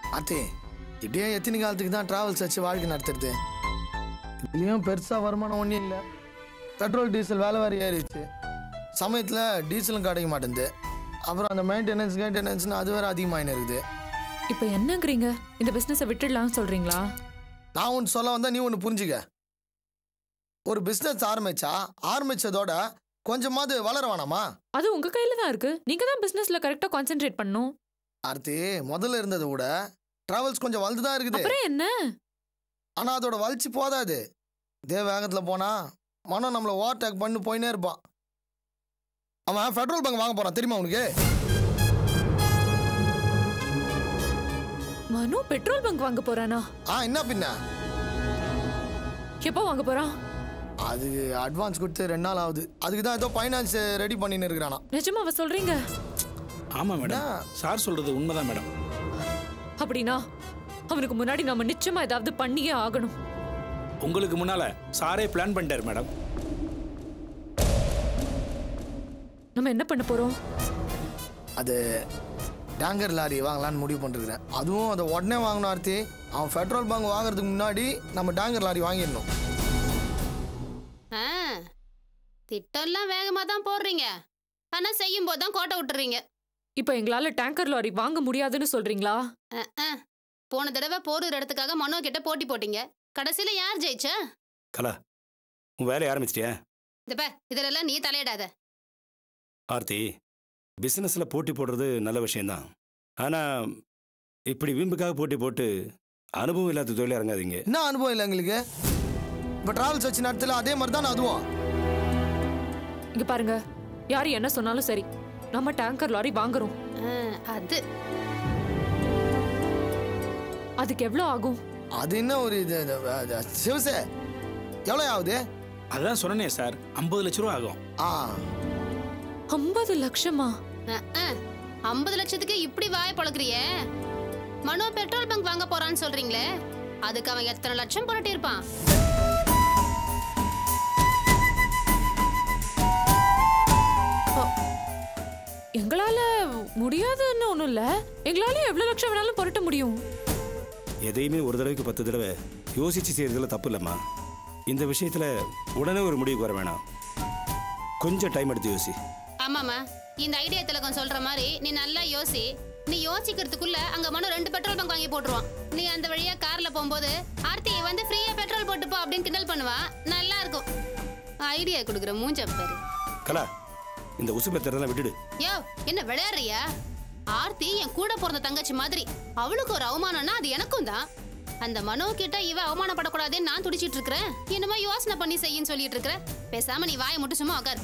அத்தே இப்படியே எத்தனை காலத்துக்கு தான் டிராவல்ஸ் வச்சு வாழ்க்கை நடத்துறது இதுலேயும் பெருசாக வருமானம் ஒன்றும் இல்லை பெட்ரோல் டீசல் வேலை வேறு ஏறிடுச்சு சமயத்தில் டீசலும் கிடைக்க மாட்டேங்குது அப்புறம் அந்த மெயின்டெனன்ஸ் மெயின்டெனன்ஸ்னு அது வேறு அதிகமாகின்னு இருக்குது இப்போ என்னங்கிறீங்க இந்த பிசினஸை விட்டுடலாம்னு சொல்றீங்களா நான் ஒன்று சொல்ல வந்தால் நீ ஒன்று புரிஞ்சுக்க ஒரு பிஸ்னஸ் ஆரம்பிச்சா ஆரம்பிச்சதோட கொஞ்சமாவது வளர வேணாமா அது உங்க கையில தான் இருக்கு நீங்க தான் பிசினஸ்ல கரெக்டா கான்சென்ட்ரேட் பண்ணணும் ஆர்த்தி முதல்ல இருந்ததை விட டிராவல்ஸ் கொஞ்சம் வளர்ந்து தான் இருக்குது அப்புறம் என்ன ஆனால் அதோட வளர்ச்சி போதாது இதே வேகத்தில் போனா மனம் நம்மளை ஓவர்டேக் பண்ணி போயினே இருப்பான் அவன் பெட்ரோல் பங்க் வாங்க போறான் தெரியுமா உனக்கு மனு பெட்ரோல் பங்க் வாங்க போறானா ஆ என்ன பின்ன எப்போ வாங்க போறான் அது அட்வான்ஸ் கொடுத்து ரெண்டு நாள் ஆகுது அதுக்கு தான் ஏதோ ஃபைனான்ஸ் ரெடி பண்ணின்னு இருக்கிறானா நிஜமாவ சொல்றீங்க ஆமா மேடம் என்ன? சார் சொல்றது உண்மைதான் மேடம் அப்படின்னா அவனுக்கு முன்னாடி நாம நிச்சயமா ஏதாவது பண்ணியே ஆகணும் உங்களுக்கு முன்னால சாரே பிளான் பண்ணிட்டாரு மேடம் நம்ம என்ன பண்ண போறோம் அது டேங்கர் லாரி வாங்கலான்னு முடிவு பண்ணிருக்கிறேன் அதுவும் அதை உடனே வாங்கணும் ஆர்த்தி அவன் பெட்ரோல் பங்க் வாங்குறதுக்கு முன்னாடி நம்ம டேங்கர் லாரி வாங்கிடணும் ஆ திட்டம்லாம் வேகமா தான் போடுறீங்க ஆனா செய்யும் போது தான் கோட்டை விட்டுறீங்க இப்போ எங்களால டேங்கர் லாரி வாங்க முடியாதுன்னு சொல்றீங்களா அஹ், அஹ். போன தடவை போரூர் இடத்துக்காக மனோ கிட்ட போட்டி போட்டீங்க கடைசியில யார் ஜெயிச்சா கலா உன் வேலையை ஆரம்பிச்சிட்டியா இந்த பே இதுலெல்லாம் நீ தலையிடாத ஆர்த்தி பிசினஸ்ல போட்டி போடுறது நல்ல விஷயம்தான் ஆனா இப்படி வீம்புக்காக போட்டி போட்டு அனுபவம் இல்லாத தொழில் இறங்காதீங்க என்ன அனுபவம் இல்லை எங்களுக்கு இப்போ டிராவல்ஸ் வச்சு நடத்தல அதே மாதிரி தான் அதுவும் இங்க பாருங்க யார் என்ன சொன்னாலும் சரி நம்ம டேங்கர் லாரி வாங்குறோம் அஹ், அது அதுக்கு எவ்வளோ ஆகும் அது என்ன ஒரு இது இது, அது, சிவசே எவ்வளோ ஆகுது அதான் சொன்னனே சார் ஐம்பது லட்ச ரூபா ஆகும் ஆ ஐம்பது லட்சமா அஹ், அஹ். ஐம்பது லட்சத்துக்கு இப்படி வாய பழக்கிறியே மனோ பெட்ரோல் பங்க் வாங்க போறான்னு சொல்றீங்களே அதுக்கு அவன் எத்தனை லட்சம் புரட்டி இருப்பான் எங்களால முடியாதுன்னு ஒன்றும் இல்லை எங்களால எவ்வளோ லட்சம் வேணாலும் புரட்ட முடியும் எதையுமே ஒரு தடவைக்கு பத்து தடவை யோசிச்சு செய்யறதுல தப்பு இல்லைம்மா இந்த விஷயத்துல உடனே ஒரு முடிவுக்கு வர வேணாம் கொஞ்சம் டைம் எடுத்து யோசி ஆமாமா இந்த ஐடியா திலகம் சொல்ற மாதிரி நீ நல்லா யோசி நீ யோசிக்கிறதுக்குள்ள அங்க மனு ரெண்டு பெட்ரோல் பங்க் வாங்கி போட்டுருவான் நீ அந்த வழியா கார்ல போகும்போது ஆர்த்தி வந்து ஃப்ரீயா பெட்ரோல் போட்டுப்போ அப்படின்னு கிண்டல் பண்ணுவா நல்லா இருக்கும் ஐடியா கொடுக்குற மூஞ்ச பாரு கலா இந்த உசு பெத்தரெல்லாம் விட்டுடு யோ என்ன விளையாடுறியா ஆர்த்தி என் கூட பிறந்த தங்கச்சி மாதிரி அவளுக்கு ஒரு அவமானம்னா அது எனக்கும் தான் அந்த மனோ கிட்ட இவ அவமானப்படக்கூடாதுன்னு நான் துடிச்சிட்டு இருக்கிறேன் என்னமோ யோசனை பண்ணி செய்யின்னு சொல்லிட்டு இருக்கிற பேசாம நீ வாயை மட்டும் சும்மா உட்கார்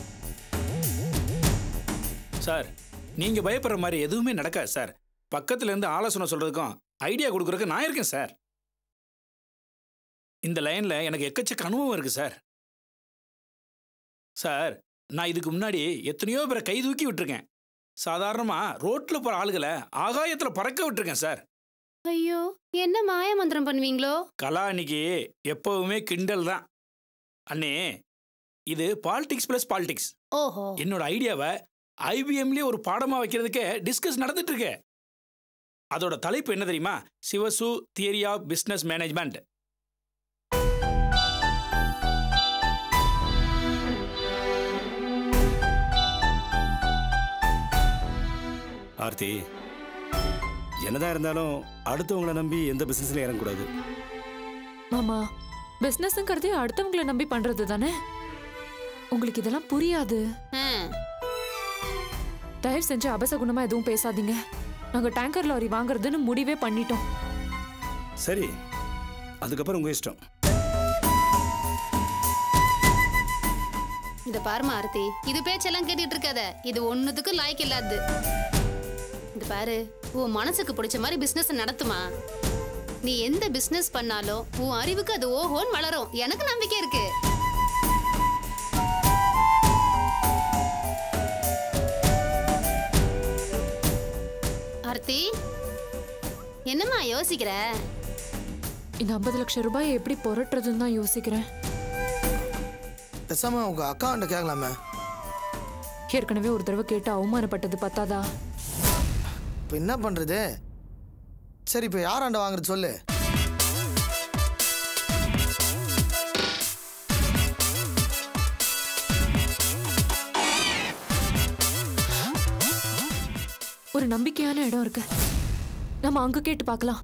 சார் நீங்க பயப்படுற மாதிரி எதுவுமே நடக்காது சார் பக்கத்துல இருந்து ஆலோசனை சொல்றதுக்கும் ஐடியா கொடுக்கறதுக்கு நான் இருக்கேன் சார் இந்த லைன்ல எனக்கு எக்கச்சக்க அனுபவம் இருக்கு சார் சார் நான் இதுக்கு முன்னாடி எத்தனையோ பேரை கை தூக்கி விட்டுருக்கேன் சாதாரணமா ரோட்ல போற ஆளுகளை ஆகாயத்துல பறக்க விட்டுருக்கேன் சார் ஐயோ என்ன மாய மந்திரம் பண்ணுவீங்களோ கலா அன்னைக்கு எப்பவுமே கிண்டல் தான் அண்ணே இது பாலிடிக்ஸ் பிளஸ் பாலிடிக்ஸ் ஓஹோ என்னோட ஐடியாவை ஐபிஎம்லயே ஒரு பாடமா வைக்கிறதுக்கே டிஸ்கஸ் நடந்துட்டு இருக்கு அதோட தலைப்பு என்ன தெரியுமா Sivasu theory of business management Aarthi என்னதான் இருந்தாலும் அடுத்தவங்கள நம்பி எந்த பிசினஸ்லயும் இறங்கக்கூடாது மாமா பிஸ்னஸ்ங்கிறதே அடுத்தவங்கள நம்பி பண்றது தானே உங்களுக்கு இதெல்லாம் புரியாது ஹம். தயவு செஞ்சு அபசகுணமா எதுவும் பேசாதீங்க நாங்க டேங்கர் லாரி வாங்குறதுன்னு முடிவே பண்ணிட்டோம் சரி அதுக்கப்புறம் உங்க இஷ்டம் இத பாருமா ஆர்த்தி இது பேச்செல்லாம் கேட்டுட்டு இருக்காத இது ஒண்ணுத்துக்கு லாய்க்கு இல்லாது இது பாரு உன் மனசுக்கு பிடிச்ச மாதிரி பிசினஸ் நடத்துமா நீ எந்த பிசினஸ் பண்ணாலும் உன் அறிவுக்கு அது ஓஹோன்னு வளரும் எனக்கு நம்பிக்கை இருக்கு ஆர்த்தி என்னம்மா யோசிக்கிற இந்த ஐம்பது லட்சம் ரூபாயை எப்படி புரட்டுறதுன்னு தான் யோசிக்கிறேன் பேசாம உங்க அக்காண்ட கேட்கலாமே ஏற்கனவே ஒரு தடவை கேட்டு அவமானப்பட்டது பத்தாதா இப்போ என்ன பண்றது சரி இப்போ யாராண்ட வாங்குறது சொல்லு ஒரு நம்பிக்கையான இடம் இருக்கு நம்ம அங்க கேட்டு பார்க்கலாம்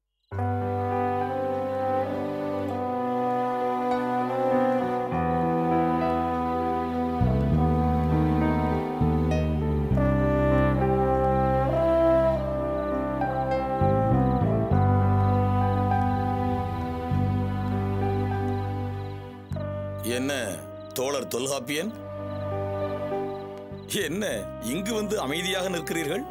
என்ன தோழர் தொல்காப்பியன் என்ன இங்கு வந்து அமைதியாக நிற்கிறீர்கள்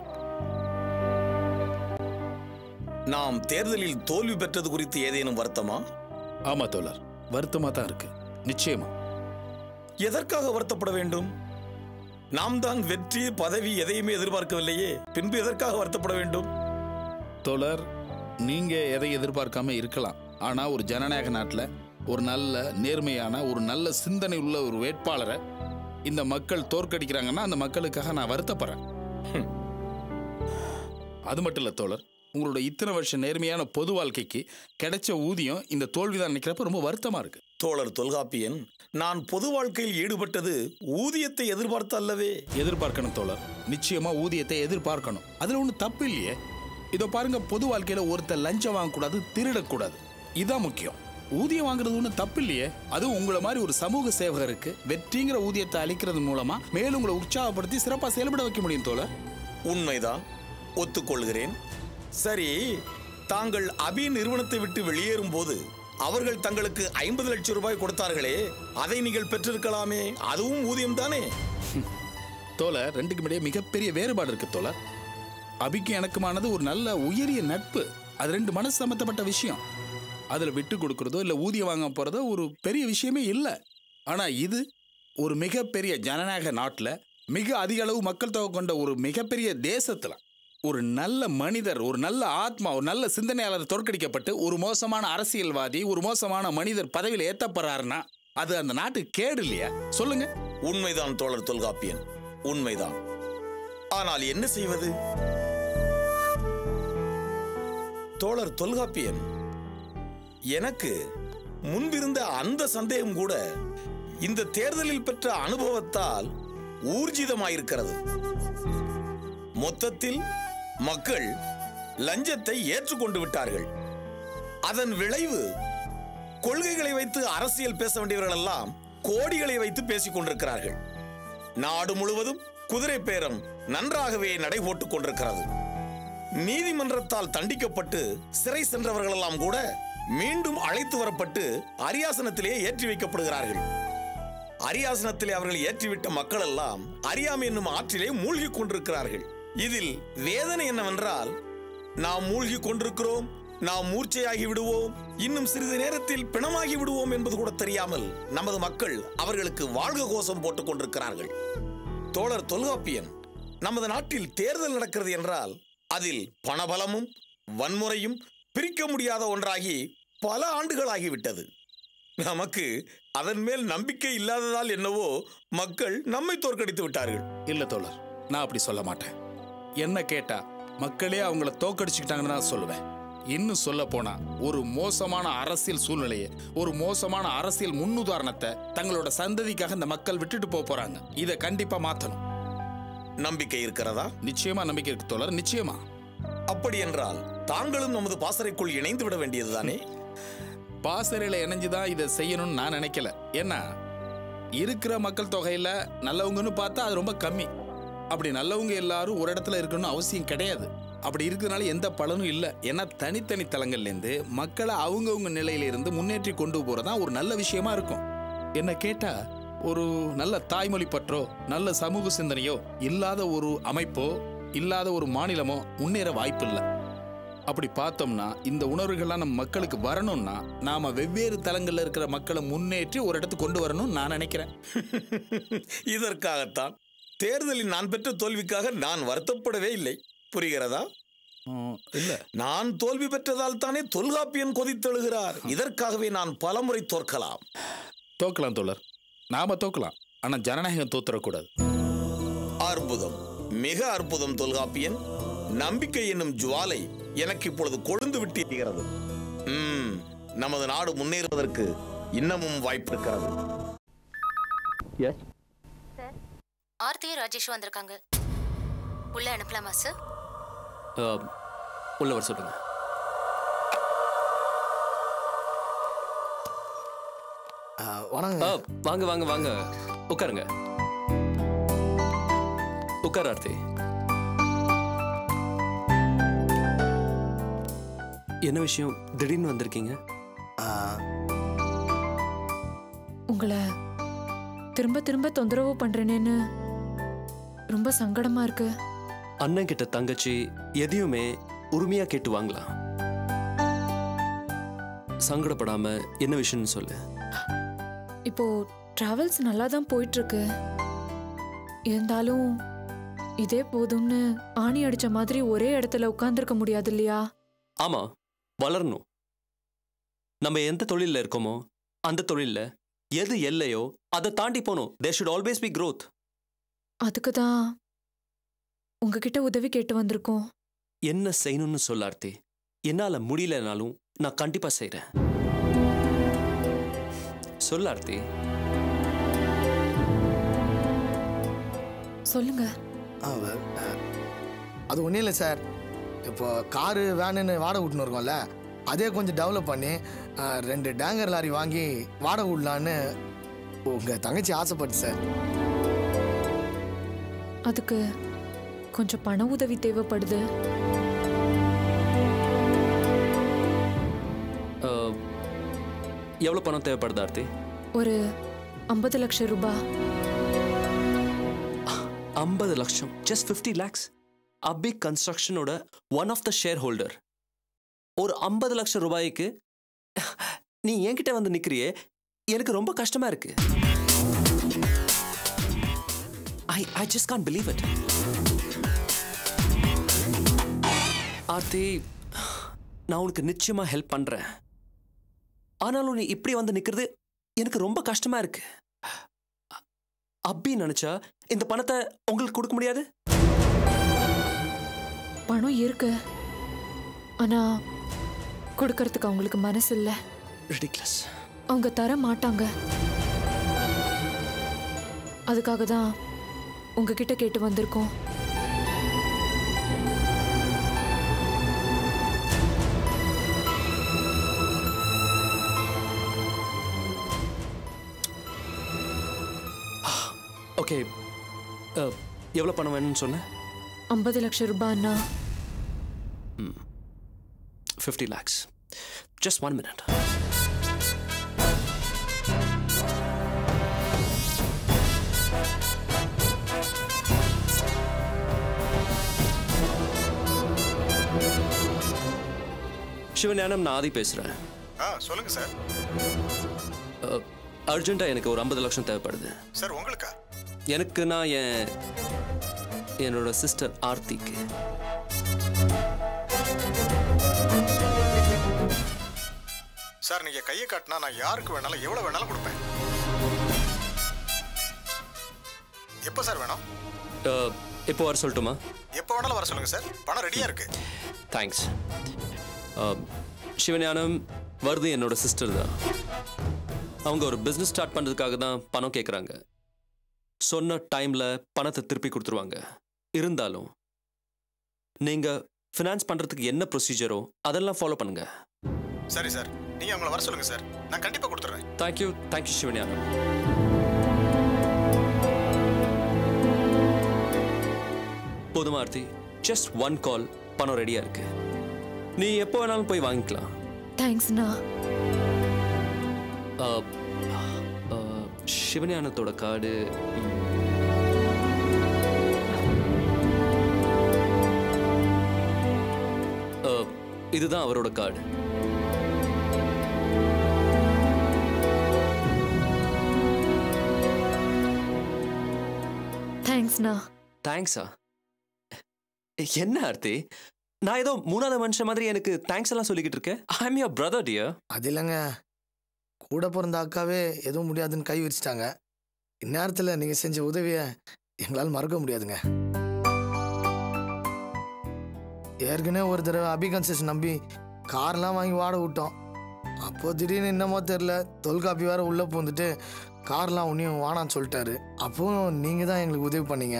நாம் தேர்தலில் தோல்வி பெற்றது குறித்து ஏதேனும் வருத்தமா ஆமா தோழர் வருத்தமா தான் இருக்கு நிச்சயமா எதற்காக வருத்தப்பட வேண்டும் நாம் தான் வெற்றி பதவி எதையுமே எதிர்பார்க்கவில்லையே பின்பு எதற்காக வருத்தப்பட வேண்டும் தோழர் நீங்க எதை எதிர்பார்க்காம இருக்கலாம் ஆனா ஒரு ஜனநாயக நாட்டுல ஒரு நல்ல நேர்மையான ஒரு நல்ல சிந்தனை உள்ள ஒரு வேட்பாளரை இந்த மக்கள் தோற்கடிக்கிறாங்கன்னா அந்த மக்களுக்காக நான் வருத்தப்படுறேன் ஹம். அது மட்டும் இல்ல தோழர் உங்களோட இத்தனை வருஷம் நேர்மையான பொது வாழ்க்கைக்கு கிடைச்ச ஊதியம் இந்த தோல்விதான் நினைக்கிறப்ப ரொம்ப வருத்தமா இருக்கு தோழர் தொல்காப்பியன் நான் பொது வாழ்க்கையில் ஈடுபட்டது ஊதியத்தை எதிர்பார்த்து அல்லவே எதிர்பார்க்கணும் தோழர் நிச்சயமா ஊதியத்தை எதிர்பார்க்கணும் அதுல ஒன்றும் தப்பு இல்லையே இதோ பாருங்க பொது வாழ்க்கையில ஒருத்தர் லஞ்சம் வாங்கக்கூடாது திருடக்கூடாது இதான் முக்கியம் ஊதியம் வாங்குறது ஒன்றும் தப்பு இல்லையே அதுவும் உங்களை மாதிரி ஒரு சமூக சேவகருக்கு வெற்றிங்கிற ஊதியத்தை அளிக்கிறது மூலமா மேலும் உங்களை உற்சாகப்படுத்தி சிறப்பாக செயல்பட வைக்க முடியும் தோழர் உண்மைதான் ஒத்துக்கொள்கிறேன் சரி தாங்கள் அபி நிறுவனத்தை விட்டு வெளியேறும் போது அவர்கள் தங்களுக்கு ஐம்பது லட்சம் ரூபாய் கொடுத்தார்களே அதை நீங்கள் பெற்றிருக்கலாமே அதுவும் ஊதியம் தானே தோழர் ரெண்டுக்கும் இடையே மிகப்பெரிய வேறுபாடு இருக்கு தோழர் அபிக்கு எனக்குமானது ஒரு நல்ல உயரிய நட்பு அது ரெண்டு மனசு சம்பந்தப்பட்ட விஷயம் அதில் விட்டு கொடுக்கறதோ இல்லை ஊதியம் வாங்க போகிறதோ ஒரு பெரிய விஷயமே இல்லை ஆனால் இது ஒரு மிகப்பெரிய ஜனநாயக நாட்டில் மிக அதிக அளவு மக்கள் தொகை கொண்ட ஒரு மிகப்பெரிய தேசத்தில் ஒரு நல்ல மனிதர் ஒரு நல்ல ஆத்மா ஒரு நல்ல சிந்தனையாளர் தோற்கடிக்கப்பட்டு ஒரு மோசமான அரசியல்வாதி ஒரு மோசமான மனிதர் பதவியில் ஏற்றப்படுறாருன்னா அது அந்த நாட்டுக்கு கேடு இல்லையா சொல்லுங்க உண்மைதான் தோழர் தொல்காப்பியன் உண்மைதான் ஆனால் என்ன செய்வது தோழர் தொல்காப்பியன் எனக்கு முன்பிருந்த அந்த சந்தேகம் கூட இந்த தேர்தலில் பெற்ற அனுபவத்தால் ஊர்ஜிதமாயிருக்கிறது மொத்தத்தில் மக்கள் லஞ்சத்தை ஏற்றுக்கொண்டு விட்டார்கள் அதன் விளைவு கொள்கைகளை வைத்து அரசியல் பேச வேண்டியவர்கள் எல்லாம் கோடிகளை வைத்து பேசிக் கொண்டிருக்கிறார்கள் நாடு முழுவதும் குதிரை பேரம் நன்றாகவே நடைபோட்டுக் கொண்டிருக்கிறது நீதிமன்றத்தால் தண்டிக்கப்பட்டு சிறை சென்றவர்களெல்லாம் கூட மீண்டும் அழைத்து வரப்பட்டு அரியாசனத்திலே ஏற்றி வைக்கப்படுகிறார்கள் அரியாசனத்திலே அவர்கள் ஏற்றிவிட்ட மக்கள் எல்லாம் அறியாமை என்னும் ஆற்றிலே மூழ்கிக் கொண்டிருக்கிறார்கள் இதில் வேதனை என்னவென்றால் நாம் மூழ்கிக் கொண்டிருக்கிறோம் நாம் மூர்ச்சையாகி விடுவோம் இன்னும் சிறிது நேரத்தில் பிணமாகி விடுவோம் என்பது கூட தெரியாமல் நமது மக்கள் அவர்களுக்கு வாழ்க கோஷம் போட்டுக் கொண்டிருக்கிறார்கள் தோழர் தொல்காப்பியன் நமது நாட்டில் தேர்தல் நடக்கிறது என்றால் அதில் பணபலமும் வன்முறையும் பிரிக்க முடியாத ஒன்றாகி பல ஆண்டுகளாகிவிட்டது நமக்கு அதன் மேல் நம்பிக்கை இல்லாததால் என்னவோ மக்கள் நம்மை தோற்கடித்து விட்டார்கள் இல்ல தோழர் நான் அப்படி சொல்ல மாட்டேன் என்ன கேட்டா மக்களே அவங்கள தோக்கடிச்சுக்கிட்டாங்கன்னு தான் சொல்லுவேன் இன்னும் சொல்ல போனா ஒரு மோசமான அரசியல் சூழ்நிலையை ஒரு மோசமான அரசியல் முன்னுதாரணத்தை தங்களோட சந்ததிக்காக இந்த மக்கள் விட்டுட்டு போக போறாங்க இதை கண்டிப்பா மாத்தணும் நம்பிக்கை இருக்கிறதா நிச்சயமா நம்பிக்கை இருக்கு தோழர் நிச்சயமா அப்படி என்றால் தாங்களும் நமது பாசறைக்குள் இணைந்து விட வேண்டியதுதானே பாசறையில இணைஞ்சுதான் இதை செய்யணும்னு நான் நினைக்கல ஏன்னா இருக்கிற மக்கள் தொகையில நல்லவங்கன்னு பார்த்தா அது ரொம்ப கம்மி அப்படி நல்லவங்க எல்லாரும் ஒரு இடத்துல இருக்கணும்னு அவசியம் கிடையாது அப்படி இருக்கிறதுனால எந்த பலனும் இல்லை ஏன்னா தனித்தனி தலங்கள்லேருந்து மக்களை அவங்கவுங்க நிலையில இருந்து முன்னேற்றி கொண்டு போறதா ஒரு நல்ல விஷயமா இருக்கும் என்ன கேட்டா ஒரு நல்ல தாய்மொழி பற்றோ நல்ல சமூக சிந்தனையோ இல்லாத ஒரு அமைப்போ இல்லாத ஒரு மாநிலமோ முன்னேற வாய்ப்பில்லை அப்படி பார்த்தோம்னா இந்த உணர்வுகள்லாம் நம்ம மக்களுக்கு வரணும்னா நாம வெவ்வேறு தளங்கள்ல இருக்கிற மக்களை முன்னேற்றி ஒரு இடத்துக்கு கொண்டு வரணும்னு நான் நினைக்கிறேன் இதற்காகத்தான் தேர்தலில் நான் பெற்ற தோல்விக்காக நான் வருத்தப்படவே இல்லை புரிகிறதா உம், இல்ல நான் தோல்வி பெற்றதால் தானே தொல்காப்பியன் கொதித்தெழுகிறார் இதற்காகவே நான் பலமுறை தோற்கலாம் தோக்கலாம் தோழர் நாம தோக்கலாம் ஆனா ஜனநாயகம் தோத்துறக்கூடாது அற்புதம் மிக அற்புதம் தொல்காப்பியன் நம்பிக்கை என்னும் ஜுவாலை எனக்கு இப்பொழுது கொழுந்து விட்டு எரிகிறது ம், நமது நாடு முன்னேறுவதற்கு இன்னமும் வாய்ப்பு இருக்கிறது எஸ் ஆர்த்தியும் ராஜேஷும் வந்திருக்காங்க உள்ள அனுப்பலாமா சார் உள்ள வர சொல்லுங்க ஆ, வணங்க ஆ, வாங்க வாங்க வாங்க உட்காருங்க உட்கார் ஆர்த்தி என்ன விஷயம் திடீர்னு வந்திருக்கீங்க ஆ, உங்களை திரும்ப திரும்ப தொந்தரவு பண்றேனேன்னு ரொம்ப சங்கடமா இருக்கு அண்ணன் கிட்ட தங்கச்சி எதையுமே உரிமையா கேட்டு வாங்கலாம் சங்கடப்படாம என்ன விஷயம்னு சொல்லு இப்போ டிராவல்ஸ் நல்லா தான் போயிட்டு இருக்கு இருந்தாலும் இதே போதும்னு ஆணி அடிச்ச மாதிரி ஒரே இடத்துல உட்கார்ந்திருக்க முடியாது இல்லையா ஆமா வளரணும் நம்ம எந்த தொழில்ல இருக்கோமோ அந்த தொழில்ல எது எல்லையோ அதை தாண்டி போகணும் there should always be growth அதுக்கு தான் உங்ககிட்ட உதவி கேட்டு வந்திருக்கோம் என்ன செய்யணும்னு சொல்ல ஆர்த்தி என்னால முடியலனாலும் நான் கண்டிப்பா செய்றேன் சொல்ல ஆர்த்தி சொல்லுங்க ஆ, வ- ஆ, அது ஒன்றும் இல்லை சார் இப்போ காரு வேனுன்னு வாடகை விட்டுன்னு இருக்கோம்ல அதே கொஞ்சம் டெவலப் பண்ணி ஆ, ரெண்டு டேங்கர் லாரி வாங்கி வாடகை விடலான்னு உங்கள் தங்கச்சி ஆசைப்பட்டு சார் அதுக்கு கொஞ்சம் பண உதவி தேவைப்படுது அஹ், எவ்வளவு பணம் தேவைப்படுது ஆர்த்தி ஒரு ஐம்பது லட்சம் ரூபாய் ஐம்பது லட்சம் ஜஸ்ட் ஃபிஃப்டி லேக்ஸ் அபி கன்ஸ்ட்ரக்ஷனோட one of the shareholder ஒரு ஐம்பது லட்சம் ரூபாய்க்கு நீ என்கிட்ட வந்து நிக்கிறியே எனக்கு ரொம்ப கஷ்டமா இருக்கு I I just can't believe it Aarthi நான் உனக்கு நிச்சயமா ஹெல்ப் பண்றேன் ஆனாலும் நீ இப்படி வந்து நிக்கிறது எனக்கு ரொம்ப கஷ்டமா இருக்கு அப்படி நினைச்சா இந்த பணத்தை உங்களுக்கு கொடுக்க முடியாது பணம் இருக்கு ஆனா கொடுக்கறதுக்கு அவங்களுக்கு மனசு இல்ல ரிடிக்லஸ் அவங்க தர மாட்டாங்க அதுக்காக தான் உங்ககிட்ட கேட்டு வந்திருக்கோம் ஓகே எவ்வளோ பணம் வேணும்னு சொன்னேன் ஐம்பது லட்சம் ரூபாய்னா fifty lakhs just one minute Sivagnanam நான் ஆதி பேசுகிறேன் ஆ சொல்லுங்க சார் அர்ஜென்ட்டாக எனக்கு ஒரு ஐம்பது லட்சம் தேவைப்படுது சார் உங்களுக்கா எனக்கு நான் என் என்னோட சிஸ்டர் ஆர்த்திக்கு சார் நீங்க கையை காட்டினா நான் யாருக்கு வேணாலும் எவ்வளவு வேணாலும் கொடுப்பேன் எப்போ சார் வேணும் அஹ், இப்போ வர சொல்லட்டுமா எப்போ வேணாலும் வர சொல்லுங்க சார் பணம் ரெடியா இருக்கு தேங்க்ஸ் சிவஞானம் வருது என்னோட சிஸ்டர் தான் அவங்க ஒரு பிஸ்னஸ் ஸ்டார்ட் பண்ணுறதுக்காக தான் பணம் கேட்குறாங்க சொன்ன டைமில் பணத்தை திருப்பி கொடுத்துருவாங்க இருந்தாலும் நீங்கள் ஃபினான்ஸ் பண்ணுறதுக்கு என்ன ப்ரொசீஜரோ அதெல்லாம் ஃபாலோ பண்ணுங்க சரி சார் நீங்க அவங்கள வர சொல்லுங்க சார் நான் கண்டிப்பா கொடுத்துறேன் தேங்க்யூ தேங்க்யூ சிவஞானம் போதுமா ஆர்த்தி ஜஸ்ட் ஒன் கால் பணம் ரெடியாக இருக்கு நீ எப்போ வேணாலும் போய் வாங்கிக்கலாம் தேங்க்ஸ்ண்ணா அஹ், அஹ், சிவஞானத்தோட கார்டு ம். அஹ், இதுதான் அவரோட கார்டு தேங்க்ஸ்ண்ணா தேங்க்ஸா என்ன ஆர்த்தி நான் ஏதோ மூணாவது மனுஷன் மாதிரி எனக்கு தேங்க்ஸ் எல்லாம் சொல்லிக்கிட்டு இருக்கேன் I am your brother dear அது இல்லைங்க கூட பிறந்த அக்காவே எதுவும் முடியாதுன்னு கை விரிச்சிட்டாங்க இந்நேரத்தில் நீங்கள் செஞ்ச உதவியை எங்களால் மறக்க முடியாதுங்க ஏற்கனவே ஒரு தடவை அபி கன்செஷன் நம்பி கார்லாம் வாங்கி வாட விட்டோம் அப்போ திடீர்னு என்னமோ தெரில தொல்காப்பி வேற உள்ளே பூந்துட்டு கார்லாம் ஒன்றையும் வானான்னு சொல்லிட்டாரு அப்போ நீங்கள் தான் எங்களுக்கு உதவி பண்ணீங்க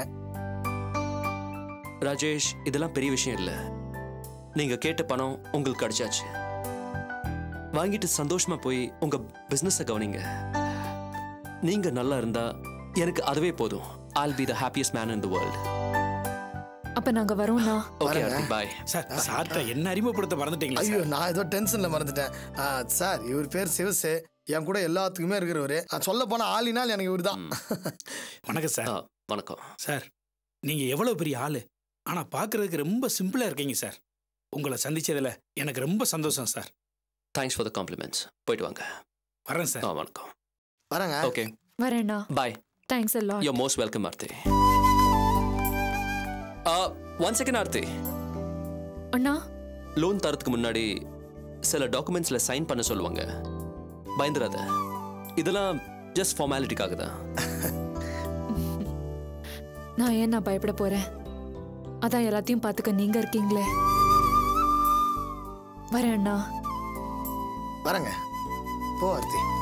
ராஜேஷ் இதெல்லாம் பெரிய விஷயம் இல்லை நீங்க கேட்ட பணம் உங்களுக்கு கிடைச்சாச்சு வாங்கிட்டு சந்தோஷமா போய் உங்க பிசினஸை கவனிங்க நீங்க நல்லா இருந்தா எனக்கு அதுவே போதும் I'll be the happiest man in the world அப்ப நாங்க வரோம்ண்ணா ஓகே ஆர்த்தி பாய் சார் சார்ட்ட என்ன அறிமுகப்படுத்த மறந்துட்டீங்களா ஐயோ நான் ஏதோ டென்ஷனில் மறந்துட்டேன் ஆ, சார் இவர் பேர் சிவசு என் கூட எல்லாத்துக்குமே இருக்கிறவரு சொல்ல போனால் ஆளினால் எனக்கு இவர் தான் வணக்கம் சார் வணக்கம் சார் நீங்க எவ்வளவு பெரிய ஆளு ஆனா பார்க்கிறதுக்கு ரொம்ப சிம்பிளா இருக்கீங்க சார் உங்களை சந்திச்சதுல எனக்கு ரொம்ப சந்தோஷம் sir thanks for the compliments போயிட்டு வாங்க வரேன் சார் ஆ வணக்கம் வரேங்க ஓகே வரேண்ணா பாய் தேங்க்ஸ் எல்லாம் you most welcome Aarthi one second Aarthi அண்ணா லோன் தரத்துக்கு முன்னாடி சில டாக்குமெண்ட்ஸ்ல சைன் பண்ண சொல்லுவாங்க பயந்துராத இதெல்லாம் ஜஸ்ட் ஃபார்மாலிட்டிக்காக தான் நான் ஏன் நான் பயப்பட போறேன் அதான் எல்லாத்தையும் பார்த்துக்க நீங்க இருக்கீங்களே வரேன் அண்ணா வரேங்க போ ஆர்த்தி